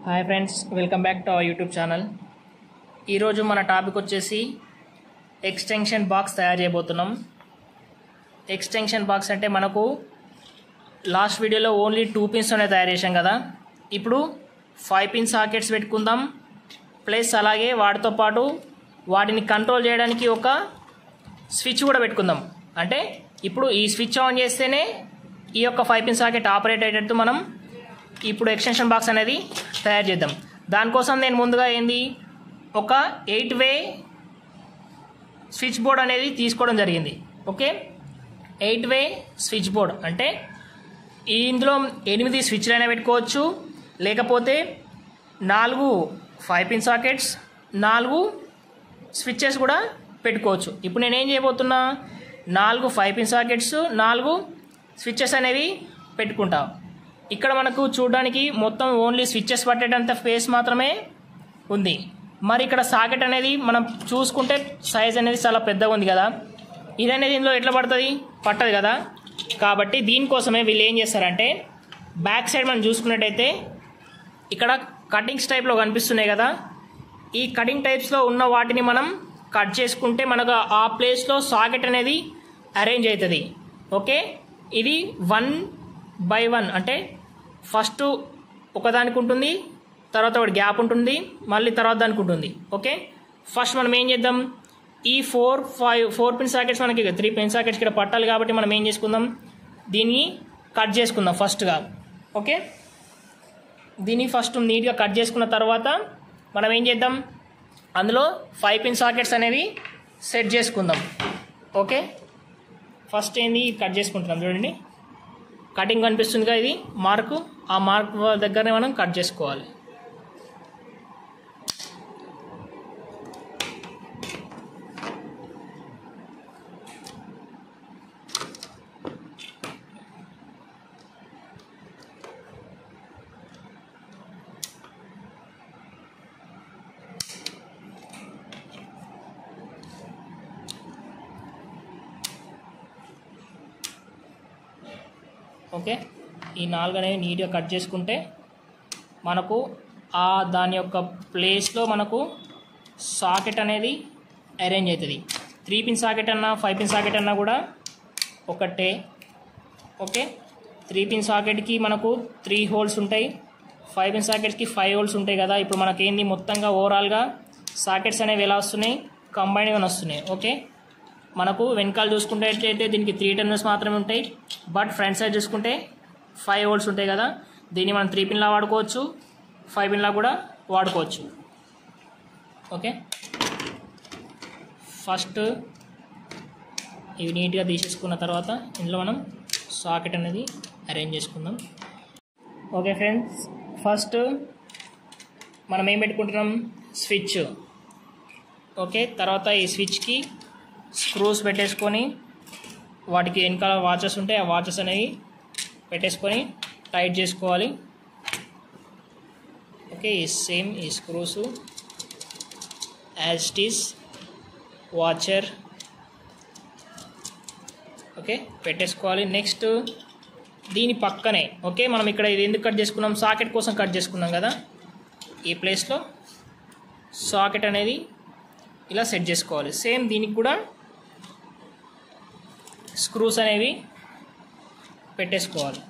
hi friends welcome back to our YouTube channel ఈరోజు మన topic వచ్చేసి ఎక్స్టెన్షన్ బాక్స్ తయారు చేయబోతున్నాం ఎక్స్టెన్షన్ బాక్స్ అంటే మనకు లాస్ట్ వీడియోలో ఓన్లీ టూ పిన్స్తోనే తయారు చేసాం కదా ఇప్పుడు ఫైవ్ పిన్ సాకెట్స్ పెట్టుకుందాం ప్లస్ అలాగే వాటితో పాటు వాటిని కంట్రోల్ చేయడానికి ఒక స్విచ్ కూడా పెట్టుకుందాం అంటే ఇప్పుడు ఈ స్విచ్ ఆన్ చేస్తేనే ఈ యొక్క ఫైవ్ పిన్ సాకెట్ ఆపరేట్ అయ్యేటట్టు మనం ఇప్పుడు ఎక్స్టెన్షన్ బాక్స్ అనేది తయారు చేద్దాం దానికోసం నేను ముందుగా ఏంది ఒక ఎయిట్ వే స్విచ్ బోర్డ్ అనేది తీసుకోవడం జరిగింది okay eight way switch board అంటే ఈ ఇందులో ఎనిమిది స్విచ్లు అయినా పెట్టుకోవచ్చు లేకపోతే నాలుగు ఫైవ్ పిన్ సాకెట్స్ నాలుగు స్విచ్చెస్ కూడా పెట్టుకోవచ్చు ఇప్పుడు నేనేం చేయబోతున్నా నాలుగు ఫైవ్ పిన్ సాకెట్స్ నాలుగు స్విచ్చెస్ అనేవి పెట్టుకుంటా ఇక్కడ మనకు చూడడానికి మొత్తం ఓన్లీ స్విచ్చెస్ పట్టేటంత స్పేస్ మాత్రమే ఉంది మరి ఇక్కడ సాకెట్ అనేది మనం చూసుకుంటే సైజ్ అనేది చాలా పెద్దగా ఉంది కదా ఇది అనేది ఇందులో ఎట్లా పడుతుంది పట్టదు కదా కాబట్టి దీనికోసమే వీళ్ళు ఏం చేస్తారంటే బ్యాక్ సైడ్ మనం చూసుకున్నట్టయితే ఇక్కడ కటింగ్స్ టైప్లో కనిపిస్తున్నాయి కదా ఈ కటింగ్ టైప్స్లో ఉన్న వాటిని మనం కట్ చేసుకుంటే మనకు ఆ ప్లేస్లో సాకెట్ అనేది అరేంజ్ అవుతుంది ఓకే ఇది వన్ బై వన్ అంటే ఫస్ట్ ఒకదానికి ఉంటుంది తర్వాత ఒకటి గ్యాప్ ఉంటుంది మళ్ళీ తర్వాత దానికి ఉంటుంది ఓకే ఫస్ట్ మనం ఏం చేద్దాం ఈ four five four pin sockets మనకి త్రీ పిన్ సాకెట్స్ ఇక్కడ పట్టాలి కాబట్టి మనం ఏం చేసుకుందాం దీన్ని కట్ చేసుకుందాం ఫస్ట్గా ఓకే దీన్ని ఫస్ట్ నీట్గా కట్ చేసుకున్న తర్వాత మనం ఏం చేద్దాం అందులో ఫైవ్ పిన్ సాకెట్స్ అనేవి సెట్ చేసుకుందాం ఓకే ఫస్ట్ ఏంది కట్ చేసుకుంటున్నాం చూడండి కటింగ్ కనిపిస్తుందిగా ఇది మార్కు ఆ మార్క్ దగ్గరనే మనం కట్ చేసుకోవాలి ఓకే ఈ నాలుగు అనేవి నీట్గా కట్ చేసుకుంటే మనకు ఆ దాని యొక్క ప్లేస్లో మనకు సాకెట్ అనేది అరేంజ్ అవుతుంది త్రీ పిన్ సాకెట్ అన్నా ఫైవ్ పిన్ సాకెట్ అన్నా కూడా ఒకటే ఓకే త్రీ పిన్ సాకెట్కి మనకు త్రీ హోల్స్ ఉంటాయి ఫైవ్ పిన్ సాకెట్స్కి ఫైవ్ హోల్స్ ఉంటాయి కదా ఇప్పుడు మనకేంది మొత్తంగా ఓవరాల్గా సాకెట్స్ అనేవి ఎలా వస్తున్నాయి కంబైన్గా వస్తున్నాయి ఓకే మనకు వెనకాల చూసుకుంటే అయితే దీనికి త్రీ టర్నర్స్ మాత్రమే ఉంటాయి బట్ ఫ్రంట్ సైడ్ చూసుకుంటే ఫైవ్ హోల్స్ ఉంటాయి కదా దీన్ని మనం త్రీ పిన్లా వాడుకోవచ్చు ఫైవ్ పిన్లా కూడా వాడుకోవచ్చు ఓకే ఫస్ట్ ఇవి నీట్గా తీసేసుకున్న తర్వాత ఇందులో మనం సాకెట్ అనేది అరేంజ్ చేసుకుందాం ఓకే ఫ్రెండ్స్ ఫస్ట్ మనం ఏం పెట్టుకుంటున్నాం స్విచ్ ఓకే తర్వాత ఈ స్విచ్కి స్క్రూస్ పెట్టేసుకొని వాటికి వెనకాల వాచెస్ ఉంటాయి ఆ వాచెస్ అనేవి పెట్టేసుకొని టైట్ చేసుకోవాలి ఓకే ఈ సేమ్ ఈ స్క్రూస్ యాజ్ టీస్ వాచర్ ఓకే పెట్టేసుకోవాలి నెక్స్ట్ దీని పక్కనే ఓకే మనం ఇక్కడ ఇది ఎందుకు కట్ చేసుకున్నాం సాకెట్ కోసం కట్ చేసుకున్నాం కదా ఈ ప్లేస్లో సాకెట్ అనేది ఇలా సెట్ చేసుకోవాలి సేమ్ దీనికి కూడా స్క్రూస్ అనేవి పెట్టేసుకోవాలి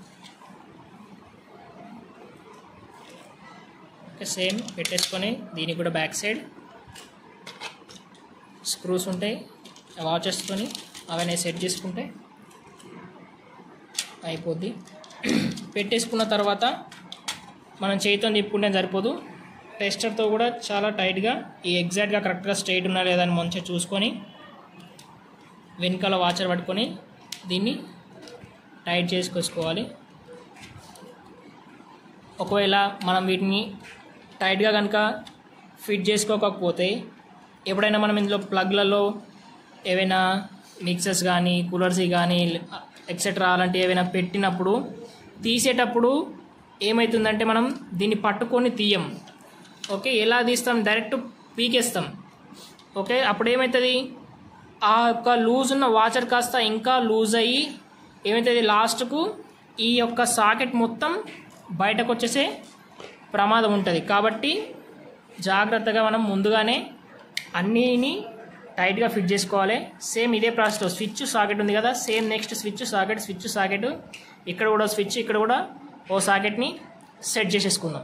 ఓకే సేమ్ పెట్టేసుకొని దీనికి కూడా బ్యాక్ సైడ్ స్క్రూస్ ఉంటాయి వాచెస్తోని అవన్నీ సెట్ చేసుకుంటే అయిపోద్ది పెట్టేసుకున్న తర్వాత మనం చేతితో తిప్పుకుంటే సరిపోదు టెస్టర్తో కూడా చాలా టైట్గా ఈ ఎగ్జాక్ట్గా కరెక్ట్గా స్ట్రైట్ ఉన్నా లేదా అని మంచిగా చూసుకొని వెనకాల వాచర్ పట్టుకొని దీన్ని టైట్ చేసుకొచ్చుకోవాలి ఒకవేళ మనం వీటిని టైట్గా కనుక ఫిట్ చేసుకోకపోతే ఎప్పుడైనా మనం ఇందులో ప్లగ్లలో ఏవైనా మిక్సర్స్ కానీ కూలర్స్ కానీ ఎక్సెట్రా అలాంటివి ఏవైనా పెట్టినప్పుడు తీసేటప్పుడు ఏమవుతుందంటే మనం దీన్ని పట్టుకొని తీయం ఓకే ఎలా తీస్తాం డైరెక్ట్ పీకేస్తాం ఓకే అప్పుడు ఏమవుతుంది ఆ యొక్క లూజ్ ఉన్న వాచర్ కాస్త ఇంకా లూజ్ అయ్యి ఏమవుతుంది లాస్ట్కు ఈ యొక్క సాకెట్ మొత్తం బయటకు వచ్చేసే ప్రమాదం ఉంటుంది కాబట్టి జాగ్రత్తగా మనం ముందుగానే అన్నీని టైట్గా ఫిట్ చేసుకోవాలి సేమ్ ఇదే ప్రాసెస్లో స్విచ్ సాకెట్ ఉంది కదా same next switch socket switch socket ఇక్కడ కూడా స్విచ్ ఇక్కడ కూడా ఓ సాకెట్ని సెట్ చేసేసుకుందాం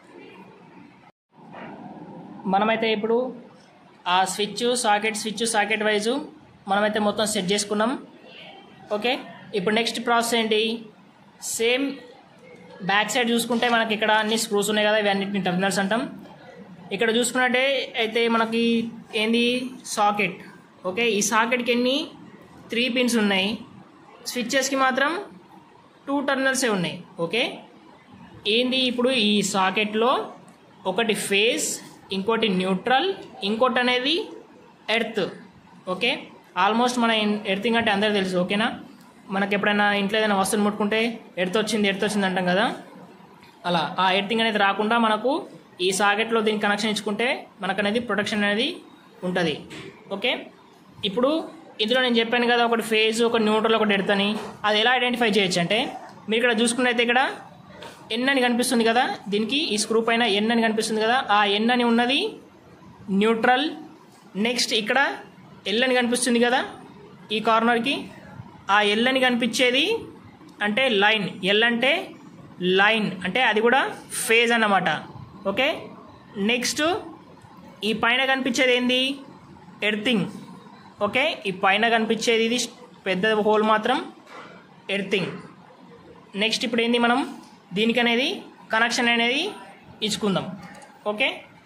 మనమైతే ఇప్పుడు ఆ switch socket switch socket wise మనమైతే మొత్తం సెట్ చేసుకున్నాం ఓకే ఇప్పుడు నెక్స్ట్ ప్రాసెస్ ఏంటి సేమ్ బ్యాక్ సైడ్ చూసుకుంటే మనకి ఇక్కడ అన్ని స్క్రూస్ ఉన్నాయి కదా ఇవన్నిటిని టర్మినల్స్ అంటాం ఇక్కడ చూసుకున్నట్టే అయితే మనకి ఏంది సాకెట్ ఓకే ఈ సాకెట్కి ఎన్ని త్రీ పిన్స్ ఉన్నాయి స్విచ్చెస్కి మాత్రం టూ టర్మినల్సే ఉన్నాయి ఓకే ఏంది ఇప్పుడు ఈ సాకెట్లో ఒకటి ఫేస్ ఇంకోటి న్యూట్రల్ ఇంకోటి అనేది ఎర్త్ ఓకే ఆల్మోస్ట్ మన ఎర్తింగ్ అంటే అందరికీ తెలుసు ఓకేనా మనకి ఎప్పుడైనా ఇంట్లో ఏదైనా వస్తువుని ముట్టుకుంటే ఎర్త్ వచ్చింది ఎర్త్ వచ్చింది అంటాం కదా అలా ఆ ఎర్తింగ్ అనేది రాకుండా మనకు ఈ సాకెట్లో దీనికి కనెక్షన్ ఇచ్చుకుంటే మనకు అనేది ప్రొటెక్షన్ అనేది ఉంటుంది ఓకే ఇప్పుడు ఇందులో నేను చెప్పాను కదా ఒకటి ఫేజ్ ఒక న్యూట్రల్ ఒకటి ఎర్త్ అని అది ఎలా ఐడెంటిఫై చేయొచ్చు అంటే మీరు ఇక్కడ చూసుకున్నైతే ఇక్కడ ఎన్ అని కనిపిస్తుంది కదా దీనికి ఈ స్క్రూ పైన ఎన్ అని కనిపిస్తుంది కదా ఆ ఎన్ అని ఉన్నది న్యూట్రల్ నెక్స్ట్ ఇక్కడ ఎల్ అని కనిపిస్తుంది కదా ఈ కార్నర్కి ఆ ఎల్ అని కనిపించేది అంటే లైన్ ఎల్ అంటే లైన్ అంటే అది కూడా ఫేజ్ అన్నమాట ఓకే నెక్స్ట్ ఈ పైన కనిపించేది ఏంది ఎర్తింగ్ ఓకే ఈ పైన కనిపించేది ఇది పెద్ద హోల్ మాత్రం ఎర్తింగ్ నెక్స్ట్ ఇప్పుడు ఏంది మనం దీనికి అనేది కనెక్షన్ అనేది ఇచ్చుకుందాం ఓకే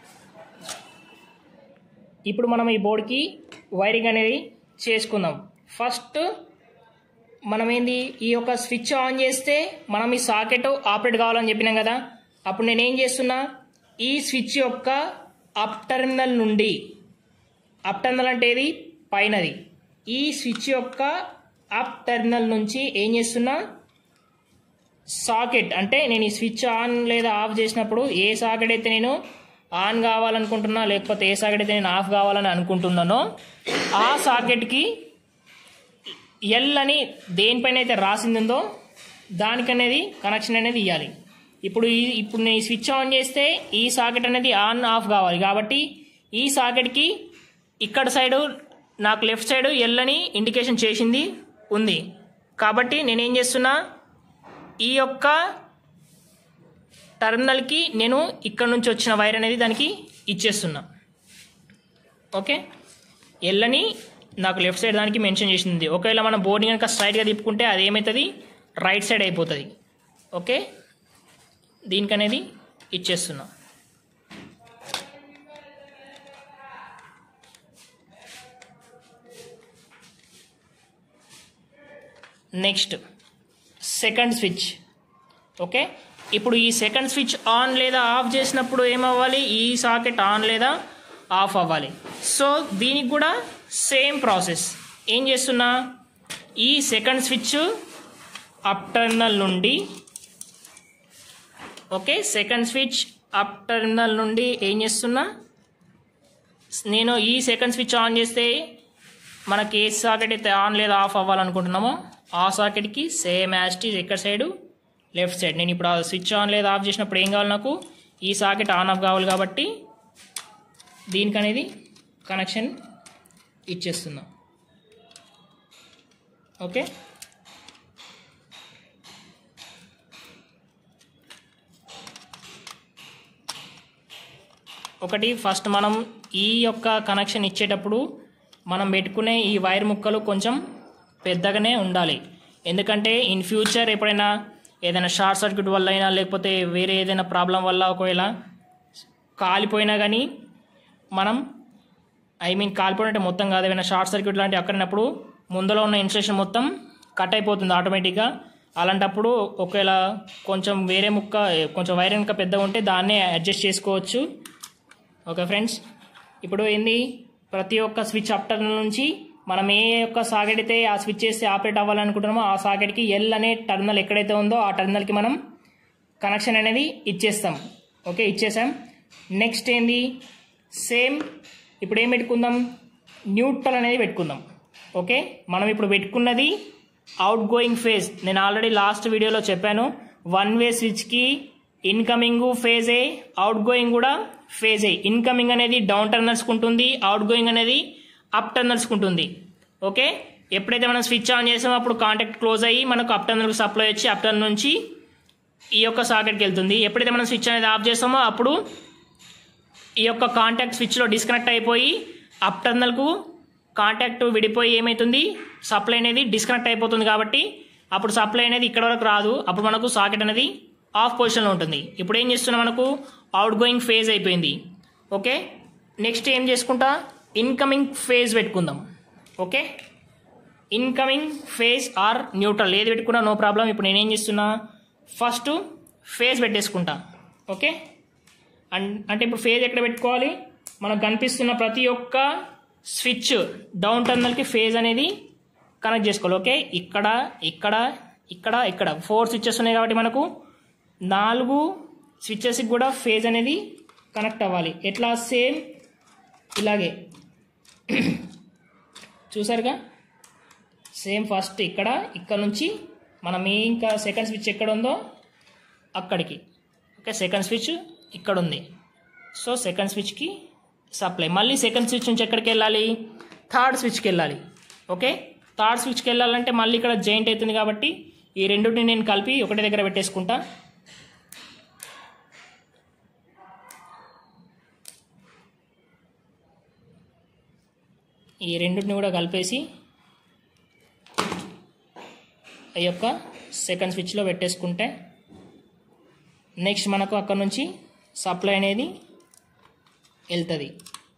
ఇప్పుడు మనం ఈ బోర్డ్కి వైరింగ్ అనేది చేసుకుందాం ఫస్ట్ మనం ఏంది ఈ యొక్క స్విచ్ ఆన్ చేస్తే మనం ఈ సాకెట్ ఆపరేట్ కావాలని చెప్పినాం కదా అప్పుడు నేను ఏం చేస్తున్నా ఈ స్విచ్ యొక్క అప్ టెర్మినల్ నుండి అప్ టెర్మినల్ అంటే ఏది పైనది ఈ స్విచ్ యొక్క అప్ టెర్మినల్ నుంచి ఏం చేస్తున్నా సాకెట్ అంటే నేను ఈ స్విచ్ ఆన్ లేదా ఆఫ్ చేసినప్పుడు ఏ సాకెట్ అయితే నేను ఆన్ కావాలనుకుంటున్నా లేకపోతే ఏ సాకెట్ అయితే నేను ఆఫ్ కావాలని అనుకుంటున్నానో ఆ సాకెట్కి ఎల్ అని దేనిపైన అయితే రాసింది ఉందో దానికనేది కనెక్షన్ అనేది ఇవ్వాలి ఇప్పుడు ఈ ఇప్పుడు నేను ఈ స్విచ్ ఆన్ చేస్తే ఈ సాకెట్ అనేది ఆన్ ఆఫ్ కావాలి కాబట్టి ఈ సాకెట్కి ఇక్కడ సైడు నాకు లెఫ్ట్ సైడ్ ఎల్ అని ఇండికేషన్ చేసింది ఉంది కాబట్టి నేనేం చేస్తున్నా ఈ యొక్క టర్మినల్కి నేను ఇక్కడ నుంచి వచ్చిన వైర్ అనేది దానికి ఇచ్చేస్తున్నా ఓకే ఎల్లని నాకు లెఫ్ట్ సైడ్ దానికి మెన్షన్ చేసింది ఒకవేళ మనం బోర్డింగ్ కనుక స్ట్రైట్గా తిప్పుకుంటే అది ఏమవుతుంది రైట్ సైడ్ అయిపోతుంది ఓకే దీనికి అనేది ఇచ్చేస్తున్నా నెక్స్ట్ సెకండ్ స్విచ్ ఓకే ఇప్పుడు ఈ సెకండ్ స్విచ్ ఆన్ లేదా ఆఫ్ చేసినప్పుడు ఏమవ్వాలి ఈ సాకెట్ ఆన్ లేదా ఆఫ్ అవ్వాలి సో దీనికి కూడా సేమ్ ప్రాసెస్ ఏం చేస్తున్నా ఈ సెకండ్ స్విచ్ అప్ టర్మినల్ నుండి okay second switch up terminal నుండి ఏం చేస్తున్నా నేను ఈ సెకండ్ స్విచ్ ఆన్ చేస్తే మనకి ఏ సాకెట్ అయితే ఆన్ లేదా ఆఫ్ అవ్వాలనుకుంటున్నామో ఆ సాకెట్కి సేమ్ యాస్టీజ్ ఎక్కడ సైడు లెఫ్ట్ సైడ్ నేను ఇప్పుడు ఆ స్విచ్ ఆన్ లేదా ఆఫ్ చేసినప్పుడు ఏం కావాలి నాకు ఈ సాకెట్ ఆన్ ఆఫ్ కావాలి కాబట్టి దీనికి అనేది కనెక్షన్ ఇచ్చేస్తున్నా ఓకే ఒకటి ఫస్ట్ మనం ఈ యొక్క కనెక్షన్ ఇచ్చేటప్పుడు మనం పెట్టుకునే ఈ వైర్ ముక్కలు కొంచెం పెద్దగానే ఉండాలి ఎందుకంటే ఇన్ ఫ్యూచర్ ఎప్పుడైనా ఏదైనా షార్ట్ సర్క్యూట్ వల్ల అయినా లేకపోతే వేరే ఏదైనా ప్రాబ్లం వల్ల ఒకవేళ కాలిపోయినా కానీ మనం ఐ మీన్ కాలిపోయినట్టే మొత్తం కాదు ఏమైనా షార్ట్ సర్క్యూట్ లాంటివి అక్కడినప్పుడు ముందులో ఉన్న ఇన్స్ట్రక్షన్ మొత్తం కట్ అయిపోతుంది ఆటోమేటిక్గా అలాంటప్పుడు ఒకవేళ కొంచెం వేరే ముక్క కొంచెం వైర్ ఇంకా పెద్దగా ఉంటే దాన్నే అడ్జస్ట్ చేసుకోవచ్చు ఓకే ఫ్రెండ్స్ ఇప్పుడు ఏంది ప్రతి ఒక్క స్విచ్ అప్ టర్మినల్ నుంచి మనం ఏ యొక్క సాకెట్ అయితే ఆ స్విచ్ చేస్తే ఆపరేట్ అవ్వాలనుకుంటున్నామో ఆ సాకెట్కి ఎల్ అనే టర్మినల్ ఎక్కడైతే ఉందో ఆ టర్మినల్కి మనం కనెక్షన్ అనేది ఇచ్చేస్తాం ఓకే ఇచ్చేసాం నెక్స్ట్ ఏంది సేమ్ ఇప్పుడు ఏం పెట్టుకుందాం న్యూట్రల్ అనేది పెట్టుకుందాం ఓకే మనం ఇప్పుడు పెట్టుకున్నది అవుట్ గోయింగ్ ఫేజ్ నేను ఆల్రెడీ లాస్ట్ వీడియోలో చెప్పాను వన్ వే స్విచ్కి ఇన్కమింగ్ ఫేజ్ ఏ అవుట్ గోయింగ్ కూడా ఫేజ్ ఏ ఇన్కమింగ్ అనేది డౌన్ టర్నల్స్కి ఉంటుంది అవుట్ గోయింగ్ అనేది అప్ టర్నల్స్కి ఉంటుంది ఓకే ఎప్పుడైతే మనం స్విచ్ ఆన్ చేసామో అప్పుడు కాంటాక్ట్ క్లోజ్ అయ్యి మనకు అప్ టర్నల్కి సప్లై వచ్చి అప్ టర్నల్ నుంచి ఈ యొక్క సాకెట్కి వెళ్తుంది ఎప్పుడైతే మనం స్విచ్ అనేది ఆఫ్ చేస్తామో అప్పుడు ఈ యొక్క కాంటాక్ట్ స్విచ్లో డిస్కనెక్ట్ అయిపోయి అప్ టర్నల్కు కాంటాక్ట్ విడిపోయి ఏమవుతుంది సప్లై అనేది డిస్కనెక్ట్ అయిపోతుంది కాబట్టి అప్పుడు సప్లై అనేది ఇక్కడ వరకు రాదు అప్పుడు మనకు సాకెట్ అనేది ఆఫ్ పొజిషన్లో ఉంటుంది ఇప్పుడు ఏం చేస్తున్నాం మనకు అవుట్ గోయింగ్ ఫేజ్ అయిపోయింది ఓకే నెక్స్ట్ ఏం చేసుకుంటా ఇన్కమింగ్ ఫేజ్ పెట్టుకుందాం okay incoming phase or neutral ఏది పెట్టుకున్నా నో ప్రాబ్లం ఇప్పుడు నేనేం చేస్తున్నా ఫస్ట్ ఫేజ్ పెట్టేసుకుంటా ఓకే అండ్ అంటే ఇప్పుడు ఫేజ్ ఎక్కడ పెట్టుకోవాలి మనకు కనిపిస్తున్న ప్రతి ఒక్క స్విచ్ డౌన్ టర్నల్కి ఫేజ్ అనేది కనెక్ట్ చేసుకోవాలి ఓకే ఇక్కడ ఇక్కడ ఇక్కడ ఇక్కడ ఫోర్ స్విచ్చెస్ ఉన్నాయి కాబట్టి మనకు నాలుగు స్విచ్చెస్కి కూడా ఫేజ్ అనేది కనెక్ట్ అవ్వాలి ఎట్లా సేమ్ ఇలాగే చూసారుగా సేమ్ ఫస్ట్ ఇక్కడ ఇక్కడ నుంచి మనం ఇంకా సెకండ్ స్విచ్ ఎక్కడ ఉందో అక్కడికి ఓకే సెకండ్ స్విచ్ ఇక్కడ ఉంది సో సెకండ్ స్విచ్కి సప్లై మళ్ళీ సెకండ్ స్విచ్ నుంచి ఎక్కడికి వెళ్ళాలి థర్డ్ స్విచ్కి వెళ్ళాలి ఓకే థర్డ్ స్విచ్కి వెళ్ళాలంటే మళ్ళీ ఇక్కడ జాయింట్ అవుతుంది కాబట్టి ఈ రెండింటిని నేను కలిపి ఒకటి దగ్గర పెట్టేసుకుంటా ఈ రెండింటిని కూడా కలిపేసి ఈ యొక్క సెకండ్ స్విచ్లో పెట్టేసుకుంటే నెక్స్ట్ మనకు అక్కడ నుంచి సప్లై అనేది వెళ్తుంది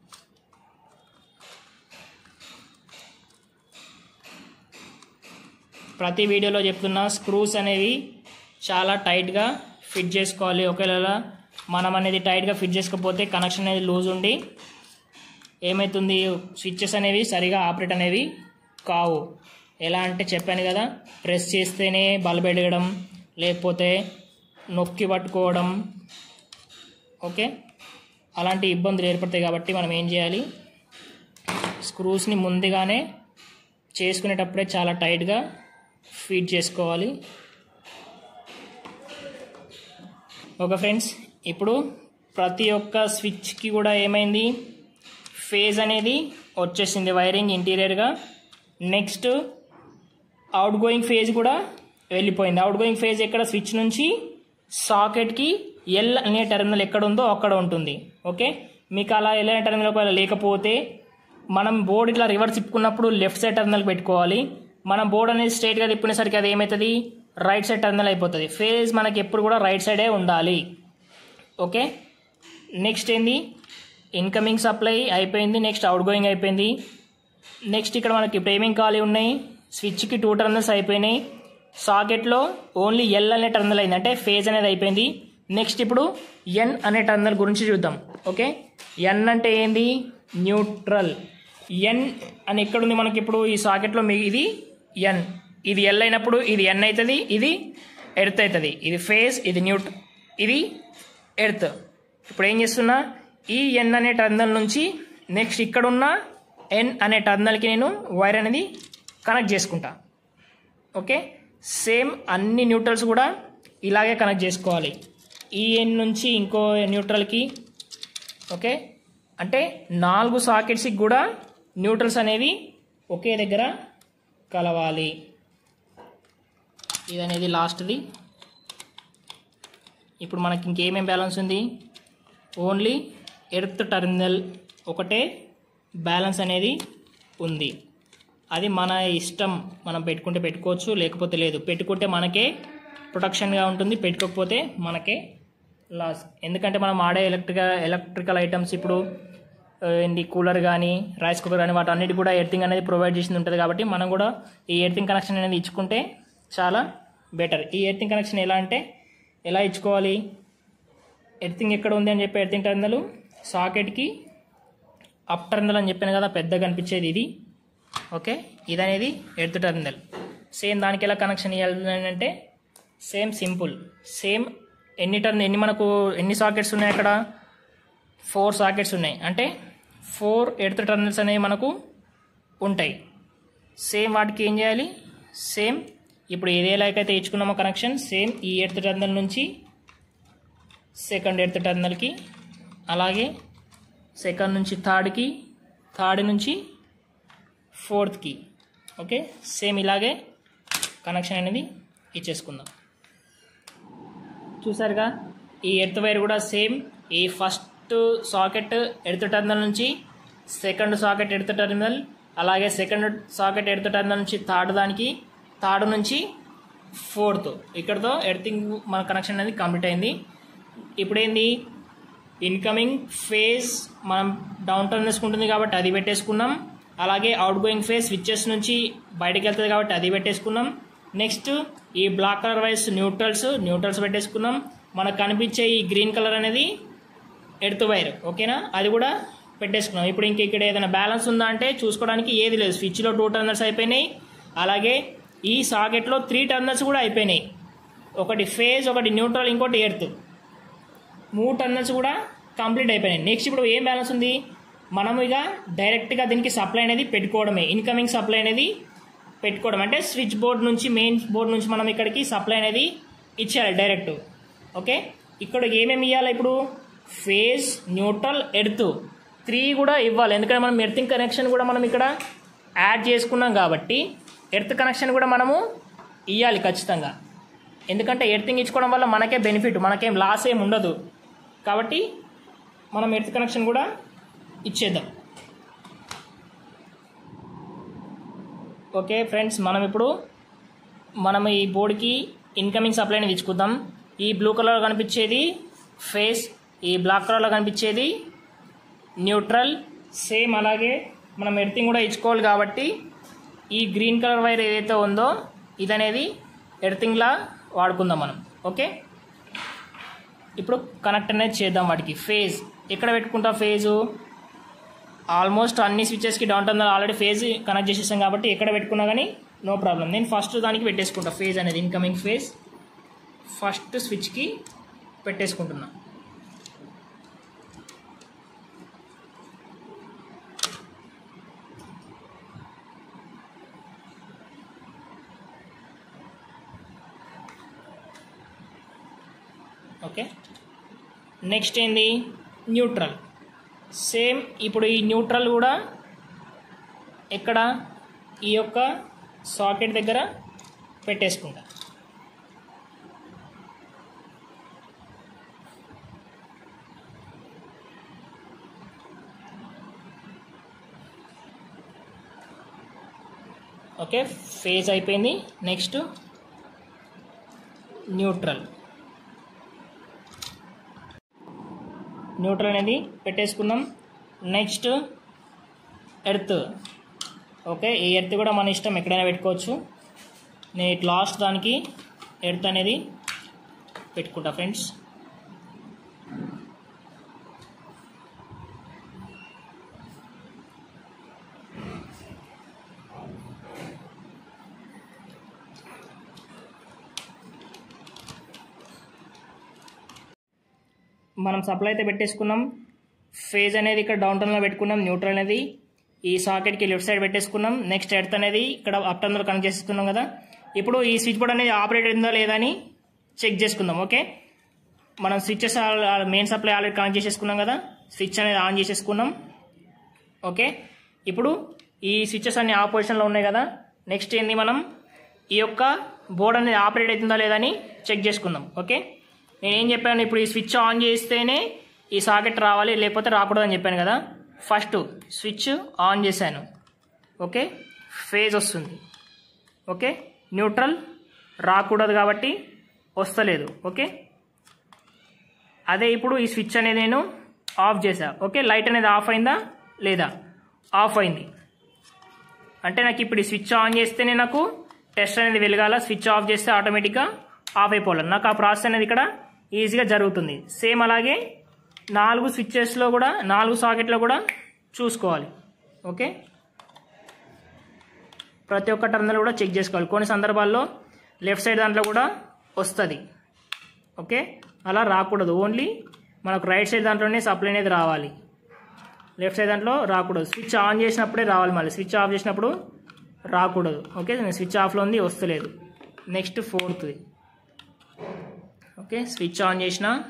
ప్రతి వీడియోలో చెప్తున్నా స్క్రూస్ అనేవి చాలా టైట్గా ఫిట్ చేసుకోవాలి ఒకవేళ మనం అనేది టైట్గా ఫిట్ చేసుకోకపోతే కనెక్షన్ అనేది లూజ్ ఉండి ఏమవుతుంది స్విచ్చెస్ అనేవి సరిగా ఆపరేట్ అనేవి కావు ఎలా అంటే చెప్పాను కదా ప్రెస్ చేస్తేనే బల్బ్ వెలగడం లేకపోతే నొక్కి పట్టుకోవడం ఓకే అలాంటి ఇబ్బందులు ఏర్పడతాయి కాబట్టి మనం ఏం చేయాలి స్క్రూస్ని ముందుగానే చేసుకునేటప్పుడే చాలా టైట్గా ఫీడ్ చేసుకోవాలి ఓకే ఫ్రెండ్స్ ఇప్పుడు ప్రతి ఒక్క స్విచ్కి కూడా ఏమైంది ఫేజ్ అనేది వచ్చేసింది వైరింగ్ ఇంటీరియర్గా నెక్స్ట్ అవుట్ గోయింగ్ ఫేజ్ కూడా వెళ్ళిపోయింది అవుట్ గోయింగ్ ఫేజ్ ఎక్కడ స్విచ్ నుంచి సాకెట్కి ఎల్ అనే టెర్మినల్ ఎక్కడ ఉందో అక్కడ ఉంటుంది ఓకే మీకు అలా ఎల్ అనే టెర్మినల్ ఒకవేళ లేకపోతే మనం బోర్డు ఇట్లా రివర్స్ తిప్పుకున్నప్పుడు లెఫ్ట్ సైడ్ టెర్మినల్ పెట్టుకోవాలి మనం బోర్డు అనేది స్ట్రైట్గా తిప్పుకునేసరికి అది ఏమవుతుంది రైట్ సైడ్ టెర్మినల్ అయిపోతుంది ఫేజ్ మనకి ఎప్పుడు కూడా రైట్ సైడే ఉండాలి ఓకే నెక్స్ట్ ఏంది ఇన్కమింగ్ సప్లై అయిపోయింది నెక్స్ట్ అవుట్ గోయింగ్ అయిపోయింది నెక్స్ట్ ఇక్కడ మనకి ఇప్పుడు ఏమేం ఖాళీ ఉన్నాయి స్విచ్కి టూ టర్మినల్స్ అయిపోయినాయి సాకెట్లో ఓన్లీ ఎల్ అనే టర్మినల్ అయింది అంటే ఫేజ్ అనేది అయిపోయింది నెక్స్ట్ ఇప్పుడు ఎన్ అనే టర్మినల్ గురించి చూద్దాం ఓకే ఎన్ అంటే ఏంది న్యూట్రల్ ఎన్ అని ఎక్కడుంది మనకి ఇప్పుడు ఈ సాకెట్లో మీ ఇది ఎన్ ఇది ఎల్ అయినప్పుడు ఇది ఎన్ అవుతుంది ఇది ఎర్త్ అవుతుంది ఇది ఫేజ్ ఇది న్యూట్ ఇది ఎర్త్ ఇప్పుడు ఏం చేస్తున్నా ఈ ఎన్ అనే టర్మినల్ నుంచి నెక్స్ట్ ఇక్కడున్న ఎన్ అనే టర్మినల్కి నేను వైర్ అనేది కనెక్ట్ చేసుకుంటా ఓకే సేమ్ అన్ని న్యూట్రల్స్ కూడా ఇలాగే కనెక్ట్ చేసుకోవాలి ఈ ఎన్ నుంచి ఇంకో న్యూట్రల్కి ఓకే అంటే నాలుగు సాకెట్స్కి కూడా న్యూట్రల్స్ అనేవి ఒకే దగ్గర కలవాలి ఇది అనేది లాస్ట్ది ఇప్పుడు మనకి ఇంకేమేం బ్యాలెన్స్ ఉంది ఓన్లీ ఎర్త్ టర్మినల్ ఒకటే బ్యాలెన్స్ అనేది ఉంది అది మన ఇష్టం మనం పెట్టుకుంటే పెట్టుకోవచ్చు లేకపోతే లేదు పెట్టుకుంటే మనకే ప్రొటెక్షన్గా ఉంటుంది పెట్టుకోకపోతే మనకే లాస్ ఎందుకంటే మనం ఆడే ఎలక్ట్రికల్ ఎలక్ట్రికల్ ఐటమ్స్ ఇప్పుడు ఆ, ఏంటి కూలర్ కానీ రైస్ కుక్కర్ కానీ వాటి అన్నిటి కూడా ఎర్తింగ్ అనేది ప్రొవైడ్ చేసింది ఉంటుంది కాబట్టి మనం కూడా ఈ ఎర్తింగ్ కనెక్షన్ అనేది ఇచ్చుకుంటే చాలా బెటర్ ఈ ఎర్తింగ్ కనెక్షన్ ఎలా అంటే ఎలా ఇచ్చుకోవాలి ఎర్తింగ్ ఎక్కడ ఉంది అని చెప్పి ఎర్తింగ్ టర్మినల్ సాకెట్కి అప్ టర్మినల్ అని చెప్పాను కదా పెద్దగా కనిపించేది ఇది ఓకే ఇది అనేది ఎర్త్ టర్మినల్ సేమ్ దానికి ఎలా కనెక్షన్ ఇవ్వాలి అంటే సేమ్ సింపుల్ సేమ్ ఎన్ని టర్న్ ఎన్ని మనకు ఎన్ని సాకెట్స్ ఉన్నాయి అక్కడ ఫోర్ సాకెట్స్ ఉన్నాయి అంటే ఫోర్ ఎర్త్ టర్మినల్స్ అనేవి మనకు ఉంటాయి సేమ్ వాటికి ఏం చేయాలి సేమ్ ఇప్పుడు ఏదేలాగైతే ఇచ్చుకున్నామో కనెక్షన్ సేమ్ ఈ ఎర్త్ టర్మినల్ నుంచి సెకండ్ ఎర్త్ టర్మినల్కి అలాగే సెకండ్ నుంచి థర్డ్కి థర్డ్ నుంచి ఫోర్త్కి ఓకే సేమ్ ఇలాగే కనెక్షన్ అనేది ఇచ్చేసుకుందాం చూసారుగా ఈ ఎర్త్ వైర్ కూడా సేమ్ ఈ ఫస్ట్ సాకెట్ ఎర్త్ టర్మినల్ నుంచి సెకండ్ సాకెట్ ఎర్త్ టర్మినల్ అలాగే సెకండ్ సాకెట్ ఎర్త్ టర్మినల్ నుంచి థర్డ్ దానికి థర్డ్ నుంచి ఫోర్త్ ఇక్కడతో ఎర్తింగ్ మన కనెక్షన్ అనేది కంప్లీట్ అయింది ఇప్పుడు ఏంది ఇన్కమింగ్ ఫేజ్ మనం డౌన్ టర్న్ వేసుకుంటుంది కాబట్టి అది పెట్టేసుకున్నాం అలాగే అవుట్ గోయింగ్ ఫేజ్ స్విచ్చెస్ నుంచి బయటకు వెళ్తుంది కాబట్టి అది పెట్టేసుకున్నాం నెక్స్ట్ ఈ black colour wires neutrals neutrals పెట్టేసుకున్నాం మనకు కనిపించే ఈ గ్రీన్ కలర్ అనేది ఎర్త్ వైర్ ఓకేనా అది కూడా పెట్టేసుకున్నాం ఇప్పుడు ఇంక ఇక్కడ ఏదైనా బ్యాలెన్స్ ఉందా అంటే చూసుకోవడానికి ఏది లేదు స్విచ్లో టూ టర్నర్స్ అయిపోయినాయి అలాగే ఈ సాకెట్లో త్రీ టర్నర్స్ కూడా అయిపోయినాయి ఒకటి ఫేజ్ ఒకటి న్యూట్రల్ ఇంకోటి ఎర్త్ మూడు టర్నల్స్ కూడా కంప్లీట్ అయిపోయినాయి నెక్స్ట్ ఇప్పుడు ఏం బ్యాలెన్స్ ఉంది మనం ఇక డైరెక్ట్గా దీనికి సప్లై అనేది పెట్టుకోవడమే ఇన్కమింగ్ సప్లై అనేది పెట్టుకోవడం అంటే స్విచ్ బోర్డ్ నుంచి మెయిన్ బోర్డ్ నుంచి మనం ఇక్కడికి సప్లై అనేది ఇచ్చేయాలి డైరెక్ట్ ఓకే ఇక్కడ ఏమేమి ఇవ్వాలి ఇప్పుడు ఫేజ్ న్యూట్రల్ ఎర్త్ త్రీ కూడా ఇవ్వాలి ఎందుకంటే మనం ఎర్తింగ్ కనెక్షన్ కూడా మనం ఇక్కడ యాడ్ చేసుకున్నాం కాబట్టి ఎర్త్ కనెక్షన్ కూడా మనము ఇవ్వాలి ఖచ్చితంగా ఎందుకంటే ఎర్తింగ్ ఇచ్చుకోవడం వల్ల మనకే బెనిఫిట్ మనకేం లాస్ ఏం ఉండదు కాబట్టి మనం ఎర్త్ కనెక్షన్ కూడా ఇచ్చేద్దాం ఓకే ఫ్రెండ్స్ మనం ఇప్పుడు మనం ఈ బోర్డుకి ఇన్కమింగ్ సప్లైని ఇచ్చుకుందాం ఈ బ్లూ కలర్లో కనిపించేది ఫేస్ ఈ బ్లాక్ కలర్లో కనిపించేది న్యూట్రల్ సేమ్ అలాగే మనం ఎర్తింగ్ కూడా ఇచ్చుకోవాలి కాబట్టి ఈ గ్రీన్ కలర్ వైర్ ఏదైతే ఉందో ఇదనేది ఎర్తింగ్లా వాడుకుందాం మనం ఓకే ఇప్పుడు కనెక్ట్ అనేది చేద్దాం వాటికి ఫేజ్ ఎక్కడ పెట్టుకుంటాం ఫేజు ఆల్మోస్ట్ అన్ని స్విచ్చెస్కి down terminal already phase connect చేసేసాం కాబట్టి ఎక్కడ పెట్టుకున్నా కానీ నో ప్రాబ్లం నేను ఫస్ట్ దానికి పెట్టేసుకుంటా ఫేజ్ అనేది ఇన్కమింగ్ ఫేజ్ ఫస్ట్ స్విచ్కి పెట్టేసుకుంటున్నా ఓకే నెక్స్ట్ ఏంది న్యూట్రల్ సేమ్ ఇప్పుడు ఈ న్యూట్రల్ కూడా ఎక్కడ ఈ యొక్క సాకెట్ దగ్గర పెట్టేసుకుంటా ఓకే ఫేజ్ అయిపోయింది నెక్స్ట్ న్యూట్రల్ న్యూట్రల్ అనేది పెట్టేసుకుందాం నెక్స్ట్ ఎర్త్ ఓకే ఈ ఎర్త్ కూడా మన ఇష్టం ఎక్కడైనా పెట్టుకోవచ్చు నేను ఇటు లాస్ట్ దానికి ఎర్త్ అనేది పెట్టుకుంటా ఫ్రెండ్స్ మనం సప్లై అయితే పెట్టేసుకున్నాం ఫేజ్ అనేది ఇక్కడ డౌన్ టర్న్లో పెట్టుకున్నాం న్యూట్రల్ అనేది ఈ సాకెట్కి లెఫ్ట్ సైడ్ పెట్టేసుకున్నాం నెక్స్ట్ ఎర్త్ అనేది ఇక్కడ అప్ టర్న్లో కనెక్ట్ చేసుకున్నాం కదా ఇప్పుడు ఈ స్విచ్ బోర్డ్ అనేది ఆపరేట్ అయిందో లేదా అని చెక్ చేసుకుందాం ఓకే మనం switches main supply already connect చేసేసుకున్నాం కదా స్విచ్ అనేది ఆన్ చేసేసుకున్నాం ఓకే ఇప్పుడు ఈ స్విచ్చెస్ అన్ని ఆఫ్ పొజిషన్లో ఉన్నాయి కదా నెక్స్ట్ ఏంది మనం ఈ యొక్క బోర్డ్ అనేది ఆపరేట్ అవుతుందా లేదా అని చెక్ చేసుకుందాం ఓకే నేను ఏం చెప్పాను ఇప్పుడు ఈ స్విచ్ ఆన్ చేస్తేనే ఈ సాకెట్ రావాలి లేకపోతే రాకూడదని చెప్పాను కదా ఫస్ట్ స్విచ్ ఆన్ చేశాను ఓకే ఫేజ్ వస్తుంది ఓకే న్యూట్రల్ రాకూడదు కాబట్టి వస్తలేదు ఓకే అదే ఇప్పుడు ఈ స్విచ్ అనేది నేను ఆఫ్ చేశా ఓకే లైట్ అనేది ఆఫ్ అయిందా లేదా ఆఫ్ అయింది అంటే నాకు ఇప్పుడు ఈ స్విచ్ ఆన్ చేస్తేనే నాకు టెస్ట్ అనేది వెలగాల స్విచ్ ఆఫ్ చేస్తే ఆటోమేటిక్గా ఆఫ్ అయిపోవాలి నాకు ఆ ప్రాసెస్ అనేది ఇక్కడ ఈజీగా జరుగుతుంది సేమ్ అలాగే నాలుగు స్విచ్చెస్లో కూడా నాలుగు సాకెట్లో కూడా చూసుకోవాలి ఓకే ప్రతి ఒక్క టర్మినల్ కూడా చెక్ చేసుకోవాలి కొన్ని సందర్భాల్లో లెఫ్ట్ సైడ్ దాంట్లో కూడా వస్తుంది ఓకే అలా రాకూడదు ఓన్లీ మనకు రైట్ సైడ్ దాంట్లోనే సప్లై అనేది రావాలి లెఫ్ట్ సైడ్ దాంట్లో రాకూడదు స్విచ్ ఆన్ చేసినప్పుడే రావాలి మళ్ళీ స్విచ్ ఆఫ్ చేసినప్పుడు రాకూడదు ఓకే స్విచ్ ఆఫ్లో ఉంది వస్తలేదు next fourth okay switch on చేసిన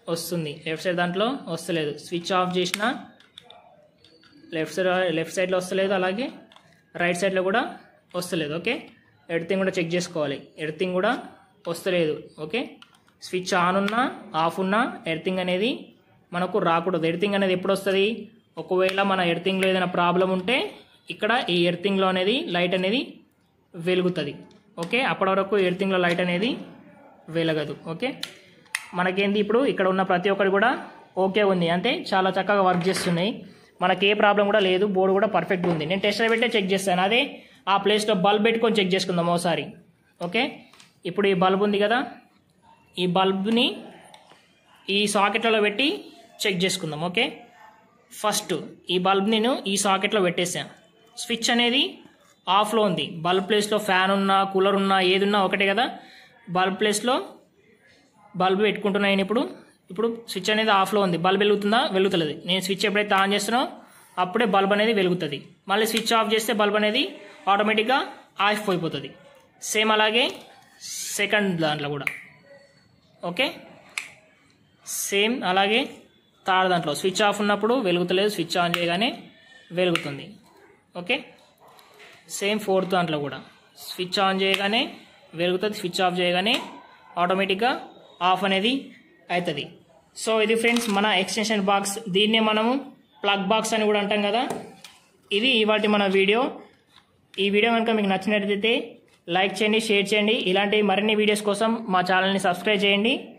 వస్తుంది లెఫ్ట్ సైడ్ దాంట్లో వస్తలేదు స్విచ్ ఆఫ్ చేసిన లెఫ్ట్ సైడ్ లెఫ్ట్ సైడ్లో వస్తలేదు అలాగే రైట్ సైడ్లో కూడా వస్తలేదు ఓకే ఎడిటింగ్ కూడా చెక్ చేసుకోవాలి ఎడిటింగ్ కూడా వస్తలేదు ఓకే స్విచ్ ఆన్ ఉన్నా ఆఫ్ ఉన్నా ఎడిటింగ్ అనేది మనకు రాకూడదు ఎడిటింగ్ అనేది ఎప్పుడు వస్తుంది ఒకవేళ మన ఎడిటింగ్లో ఏదైనా ప్రాబ్లం ఉంటే ఇక్కడ ఈ ఎడిటింగ్లో అనేది లైట్ అనేది వెలుగుతుంది ఓకే అప్పటి వరకు ఎడిటింగ్లో లైట్ అనేది వెలగదు ఓకే మనకేంది ఇప్పుడు ఇక్కడ ఉన్న ప్రతి ఒక్కటి కూడా ఓకే ఉంది అంటే చాలా చక్కగా వర్క్ చేస్తున్నాయి మనకి ఏ ప్రాబ్లం కూడా లేదు బోర్డు కూడా పర్ఫెక్ట్గా ఉంది నేను టెస్టర్ పెట్టే చెక్ చేస్తాను అదే ఆ ప్లేస్లో బల్బ్ పెట్టుకొని చెక్ చేసుకుందాం ఒకసారి ఓకే ఇప్పుడు ఈ బల్బ్ ఉంది కదా ఈ బల్బ్ని ఈ సాకెట్లలో పెట్టి చెక్ చేసుకుందాం ఓకే ఫస్ట్ ఈ బల్బ్ నేను ఈ సాకెట్లో పెట్టేసాను స్విచ్ అనేది ఆఫ్లో ఉంది బల్బ్ ప్లేస్లో ఫ్యాన్ ఉన్నా కూలర్ ఉన్నా ఏది ఉన్నా ఒకటే కదా బల్బ్ ప్లేస్లో బల్బ్ పెట్టుకుంటున్నాను ఇప్పుడు ఇప్పుడు స్విచ్ అనేది ఆఫ్లో ఉంది బల్బ్ వెలుగుతుందా వెలుగుతలేదు నేను స్విచ్ ఎప్పుడైతే ఆన్ చేస్తానో అప్పుడే బల్బ్ అనేది వెలుగుతుంది మళ్ళీ స్విచ్ ఆఫ్ చేస్తే బల్బ్ అనేది ఆటోమేటిక్గా ఆఫ్ అయిపోతుంది సేమ్ అలాగే సెకండ్ దాంట్లో కూడా ఓకే సేమ్ అలాగే థర్డ్ దాంట్లో స్విచ్ ఆఫ్ ఉన్నప్పుడు వెలుగుతలేదు స్విచ్ ఆన్ చేయగానే వెలుగుతుంది ఓకే సేమ్ ఫోర్త్ దాంట్లో కూడా స్విచ్ ఆన్ చేయగానే వెలుగుతుంది స్విచ్ ఆఫ్ చేయగానే ఆటోమేటిక్గా ఆఫ్ అనేది అవుతుంది సో ఇది ఫ్రెండ్స్ మన ఎక్స్టెన్షన్ బాక్స్ దీన్నే మనము ప్లగ్ బాక్స్ అని కూడా అంటాం కదా ఇది ఇవాటి మన వీడియో ఈ వీడియో కనుక మీకు నచ్చినట్లయితే లైక్ చేయండి షేర్ చేయండి ఇలాంటి మరిన్ని వీడియోస్ కోసం మా ఛానల్ని సబ్స్క్రైబ్ చేయండి